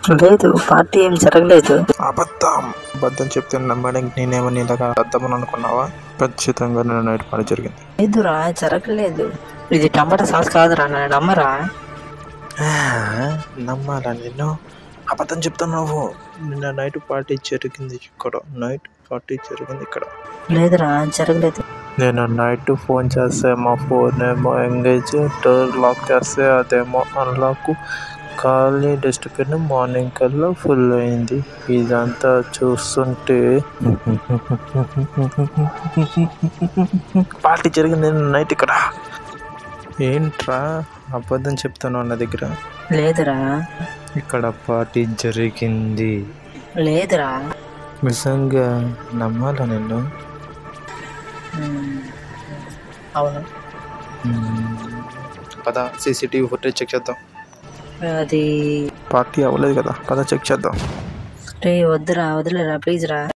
లేదు పార్టీ ఏం జరగలేదు అబద్ధం అబద్ధం చెప్తే నమ్మడానికి నేనేమని ఇలాగా అర్థమని అనుకున్నావా ఖచ్చితంగా నేను నైట్ పని జరిగింది లేదురా జరగలేదు ఇది టమాటా సాస్ కాదురా నా నమ్మరా ఆ, నమ్మాలా నిన్ను అబద్ధం చెప్తున్నావు నిన్న నైట్ పార్టీ జరిగింది ఇక్కడ నైట్ పార్టీ జరిగింది ఇక్కడ లేదురా జరగలేదు నేను నైట్ ఫోన్ చేస్తే మా ఫోన్ ఏమో ఎంగేజ్ డోర్ లాక్ చేస్తే అదేమో అన్లాక్ ఖాళీ డస్ట్బిన్ మార్నింగ్ కల్లా ఫుల్ అయింది ఇదంతా చూస్తుంటే పార్టీ జరిగింది నైట్ ఇక్కడ ఏంట్రా అబద్ధం చెప్తాను అన్న దగ్గర లేదురా ఇక్కడ పార్టీ జరిగింది లేదురా నిజంగా నమ్మాలా నిన్ను మ్మ్. అవును పద సీసీటీవీ ఫుటేజ్ చెక్ చేద్దాం అది పార్టీ అవ్వలేదు కదా పద చెక్ చేద్దాం రే వద్దురా వదిలేరా ప్లీజ్ రా